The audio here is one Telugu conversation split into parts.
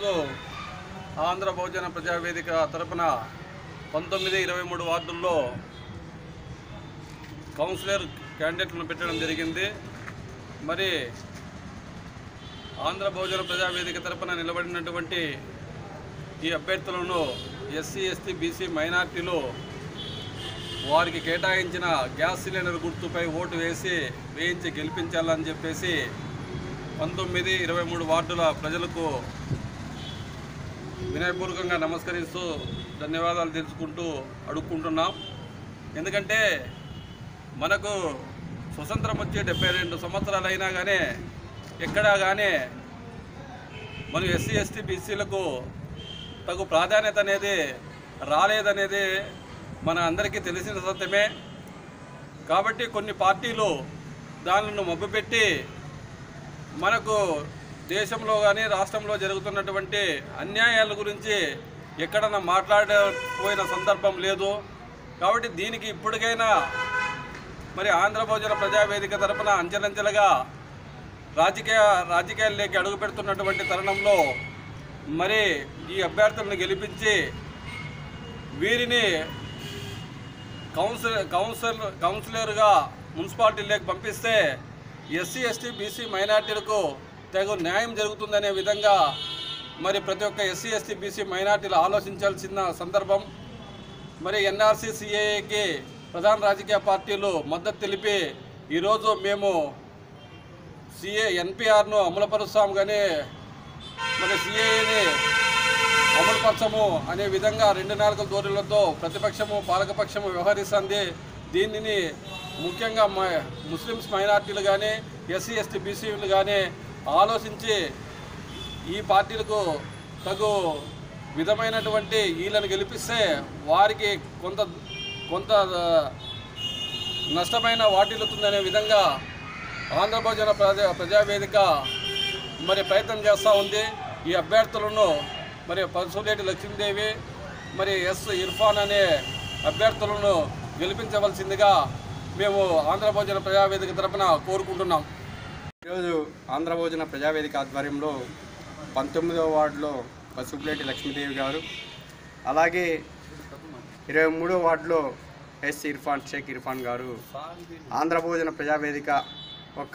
ఈరోజు ఆంధ్ర బహుజన ప్రజావేదిక తరపున పంతొమ్మిది ఇరవై మూడు వార్డుల్లో కౌన్సిలర్ క్యాండిడేట్లను పెట్టడం జరిగింది మరి ఆంధ్ర బహుజన ప్రజావేదిక తరపున నిలబడినటువంటి ఈ అభ్యర్థులను ఎస్సీ ఎస్టీ బీసీ మైనార్టీలు వారికి కేటాయించిన గ్యాస్ సిలిండర్ గుర్తుపై ఓటు వేసి వేయించి గెలిపించాలని చెప్పేసి పంతొమ్మిది ఇరవై మూడు వార్డుల ప్రజలకు వినయపూర్వకంగా నమస్కరిస్తూ ధన్యవాదాలు తెలుసుకుంటూ అడుక్కుంటున్నాం ఎందుకంటే మనకు స్వతంత్రం వచ్చి డెబ్బై రెండు సంవత్సరాలు అయినా కానీ ఎక్కడా కానీ మన ఎస్సీ ఎస్టీ బీసీలకు తగు ప్రాధాన్యత అనేది రాలేదనేది మన అందరికీ తెలిసిన సత్యమే కాబట్టి కొన్ని పార్టీలు దానిని మభ్యపెట్టి మనకు దేశంలో కానీ రాష్ట్రంలో జరుగుతున్నటువంటి అన్యాయాల గురించి ఎక్కడన్నా మాట్లాడకపోయిన సందర్భం లేదు కాబట్టి దీనికి ఇప్పటికైనా మరి ఆంధ్ర భోజన ప్రజావేదిక తరపున అంచెలంచెలుగా రాజకీయ రాజకీయాల్లోకి అడుగు పెడుతున్నటువంటి తరుణంలో మరి ఈ అభ్యర్థులను గెలిపించి వీరిని కౌన్సిల్ కౌన్సిల్ కౌన్సిలర్గా మున్సిపాలిటీలోకి పంపిస్తే ఎస్సీ ఎస్టీ బీసీ మైనార్టీలకు తగు న్యాయం జరుగుతుందనే విధంగా మరి ప్రతి ఒక్క ఎస్సీ ఎస్టీ బీసీ మైనార్టీలు ఆలోచించాల్సిన సందర్భం మరి ఎన్ఆర్సీ సిఏఏకి ప్రధాన రాజకీయ పార్టీలు మద్దతు తెలిపి ఈరోజు మేము సిఏ ఎన్పిఆర్ను అమలుపరుస్తాం కానీ మరి సిఏని అమలుపరచము అనే విధంగా రెండు నాలుగు ధోరణులతో ప్రతిపక్షము పాలకపక్షము వ్యవహరిస్తుంది దీనిని ముఖ్యంగా మ- ముస్లిమ్స్ మైనార్టీలు కానీ ఎస్సీ ఎస్టీ బీసీలు కానీ ఆలోచించి ఈ పార్టీలకు తగు విధమైనటువంటి వీళ్ళని గెలిపిస్తే వారికి కొంత కొంత ఆ, నష్టమైన వాటిల్లుతుందనే విధంగా ఆంధ్ర భోజన ప్రజా ప్రజావేదిక మరి ప్రయత్నం చేస్తూ ఉంది ఈ అభ్యర్థులను మరి పరశులేటి లక్ష్మీదేవి మరి ఎస్ ఇర్ఫాన్ అనే అభ్యర్థులను గెలిపించవలసిందిగా మేము ఆంధ్ర భోజన ప్రజావేదిక తరపున కోరుకుంటున్నాం ఈరోజు ఆంధ్ర భోజన ప్రజావేదిక ఆధ్వర్యంలో పంతొమ్మిదవ వార్డులో పసుపులేటి లక్ష్మీదేవి గారు అలాగే ఇరవై మూడో వార్డులో ఎస్ ఇర్ఫాన్ షేక్ ఇర్ఫాన్ గారు ఆంధ్ర భోజన ప్రజావేదిక ఒక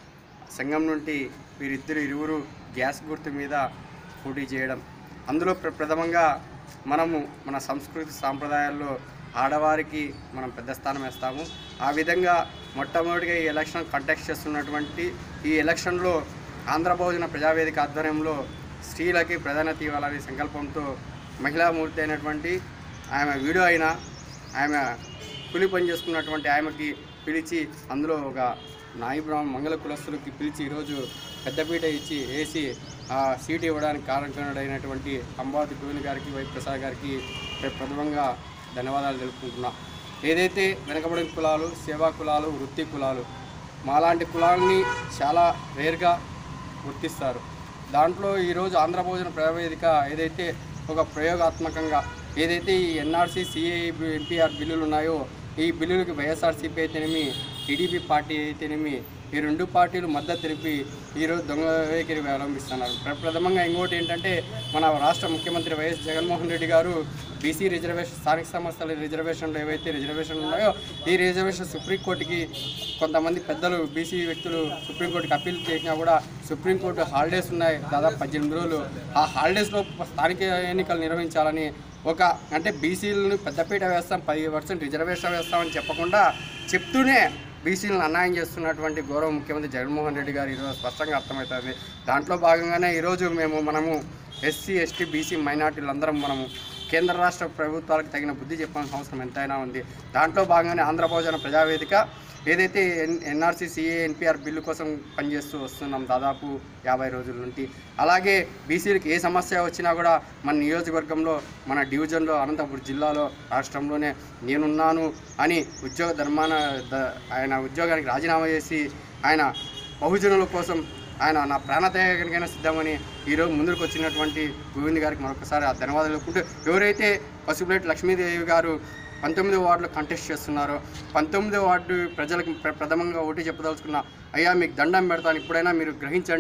సంఘం నుండి వీరిద్దరు ఇరువురు గ్యాస్ గుర్తు మీద పోటీ చేయడం అందులో ప్ర ప్రథమంగా మనము మన సంస్కృతి సాంప్రదాయాల్లో ఆడవారికి మనం పెద్ద స్థానం వేస్తాము ఆ విధంగా మొట్టమొదటిగా ఈ ఎలక్షన్ కంటెక్ట్ చేస్తున్నటువంటి ఈ ఎలక్షన్లో ఆంధ్ర భోజన ప్రజావేదిక ఆధ్వర్యంలో స్త్రీలకి ప్రాధాన్యత ఇవ్వాలనే సంకల్పంతో మహిళామూర్తి అయినటువంటి ఆమె వీడియో అయినా ఆమె కూలి పని చేసుకున్నటువంటి ఆమెకి పిలిచి అందులో ఒక నాయి బ్రాహ్మణ మంగళ కులస్తులకి పిలిచి ఈరోజు పెద్దపీట ఇచ్చి వేసి ఆ సీట్ ఇవ్వడానికి కారణకుడైనటువంటి అంబావతి గోవింద్ గారికి వై ప్రసాద్ గారికి ప్ర- ప్రథమంగా ధన్యవాదాలు తెలుపుకుంటున్నా ఏదైతే వెనకబడిన కులాలు సేవా కులాలు వృత్తి కులాలు మాలాంటి కులాలని చాలా రేర్గా గుర్తిస్తారు దాంట్లో ఈరోజు ఆంధ్ర భోజన ప్రవేదిక ఏదైతే ఒక ప్రయోగాత్మకంగా ఏదైతే ఈ ఎన్ఆర్సీ సిఏ ఎన్పిఆర్ బిల్లులు ఉన్నాయో ఈ బిల్లులకి వైఎస్ఆర్సీపీ అయితేనేమి టీడీపీ పార్టీ అయితేనేమి ఈ రెండు పార్టీలు మద్దతు తెలిపి ఈరోజు దొంగ వైఖరి అవలంబిస్తున్నారు ప్ర- ప్రథమంగా ఇంకోటి ఏంటంటే మన రాష్ట్ర ముఖ్యమంత్రి వైఎస్ జగన్మోహన్ రెడ్డి గారు బీసీ రిజర్వేషన్ స్థానిక సంస్థల రిజర్వేషన్లు ఏవైతే రిజర్వేషన్లు ఉన్నాయో ఈ రిజర్వేషన్ సుప్రీంకోర్టుకి కొంతమంది పెద్దలు బీసీ వ్యక్తులు సుప్రీంకోర్టుకి అప్పీల్ చేసినా కూడా సుప్రీంకోర్టు హాలిడేస్ ఉన్నాయి దాదాపు పద్దెనిమిది రోజులు ఆ హాలిడేస్లో స్థానిక ఎన్నికలు నిర్వహించాలని ఒక అంటే బీసీలను పెద్దపీట వేస్తాం పది పర్సెంట్ రిజర్వేషన్ వేస్తామని చెప్పకుండా చెప్తూనే బీసీలను అన్యాయం చేస్తున్నటువంటి గౌరవ ముఖ్యమంత్రి జగన్మోహన్ రెడ్డి గారు ఈరోజు స్పష్టంగా అర్థమవుతుంది దాంట్లో భాగంగానే ఈరోజు మేము మనము ఎస్సీ ఎస్టీ బీసీ మైనార్టీలు అందరం మనము కేంద్ర రాష్ట్ర ప్రభుత్వాలకు తగిన బుద్ధి చెప్పాల్సిన అవసరం ఎంతైనా ఉంది దాంట్లో భాగంగానే ఆంధ్ర భోజన ప్రజావేదిక ఏదైతే N NRC CA NPR bill కోసం పనిచేస్తూ వస్తున్నాం దాదాపు యాభై రోజుల నుండి అలాగే బీసీలకు ఏ సమస్య వచ్చినా కూడా మన నియోజకవర్గంలో మన డివిజన్లో అనంతపురం జిల్లాలో రాష్ట్రంలోనే నేనున్నాను అని ఉద్యోగ ధర్మాన ద- ఆయన ఉద్యోగానికి రాజీనామా చేసి ఆయన బహుజనుల కోసం ఆయన నా ప్రాణత్యాగానికైనా సిద్ధమని ఈరోజు ముందుకు వచ్చినటువంటి గోవింద్ గారికి మరొకసారి ఆ ధన్యవాదాలు చెప్పుకుంటూ ఎవరైతే పసుపులేటి లక్ష్మీదేవి గారు పంతొమ్మిదో వార్డులో కంటెస్ట్ చేస్తున్నారో పంతొమ్మిదో వార్డు ప్రజలకు ప్ర- ప్రథమంగా ఓటు చెప్పదలుచుకున్న అయ్యా మీకు దండం పెడతాను ఇప్పుడైనా మీరు గ్రహించండి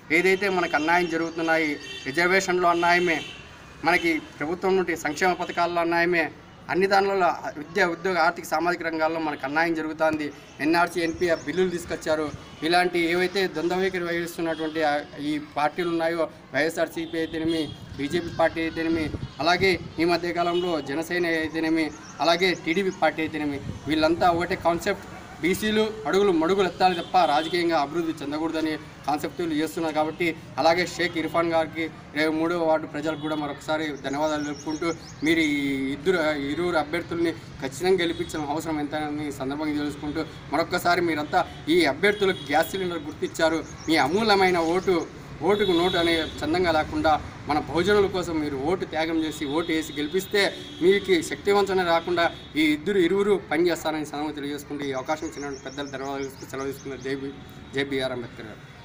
ఏదైతే మనకు అన్యాయం జరుగుతున్నాయి రిజర్వేషన్లో అన్యాయమే మనకి ప్రభుత్వం నుండి సంక్షేమ పథకాల్లో అన్యాయమే అన్ని దానిలలో విద్య ఉద్యోగ ఆర్థిక సామాజిక రంగాల్లో మనకు అన్యాయం జరుగుతుంది ఎన్ఆర్సీ ఎన్పిఎఫ్ బిల్లులు తీసుకొచ్చారు ఇలాంటి ఏవైతే ద్వంద్వ వైఖరి వహిస్తున్నటువంటి ఆ- ఈ పార్టీలు ఉన్నాయో వైఎస్ఆర్సీపీ అయితేనేమి బీజేపీ పార్టీ అయితేనేమి అలాగే ఈ మధ్య కాలంలో జనసేన అయితేనేమి అలాగే టీడీపీ పార్టీ అయితేనేమి వీళ్ళంతా ఒకటే కాన్సెప్ట్ బీసీలు అడుగులు మడుగులు ఎత్తాలి తప్ప రాజకీయంగా అభివృద్ధి చెందకూడదని కాన్సెప్టులు చేస్తున్నారు కాబట్టి అలాగే షేక్ ఇర్ఫాన్ గారికి రేపు మూడవ వార్డు ప్రజలకు కూడా మరొకసారి ధన్యవాదాలు తెలుపుకుంటూ మీరు ఈ ఇద్దరు ఇరువురు అభ్యర్థుల్ని ఖచ్చితంగా గెలిపించిన అవసరం ఎంత అని ఈ సందర్భంగా తెలుసుకుంటూ మరొకసారి మీరంతా ఈ అభ్యర్థులకు గ్యాస్ సిలిండర్ గుర్తించారు మీ అమూల్యమైన ఓటు ఓటుకు నోటు అనే చందంగా లేకుండా మన బహుజనుల కోసం మీరు ఓటు త్యాగం చేసి ఓటు వేసి గెలిపిస్తే మీకు శక్తివంచన రాకుండా ఈ ఇద్దరు ఇరువురు పనిచేస్తారని సందర్భంగా తెలియజేసుకుంటూ ఈ అవకాశం ఇచ్చిన పెద్దలు ధన్యవాదాలు సెలవు తీసుకున్న జై బి జై బిఆర్ అంబేద్కర్ గారు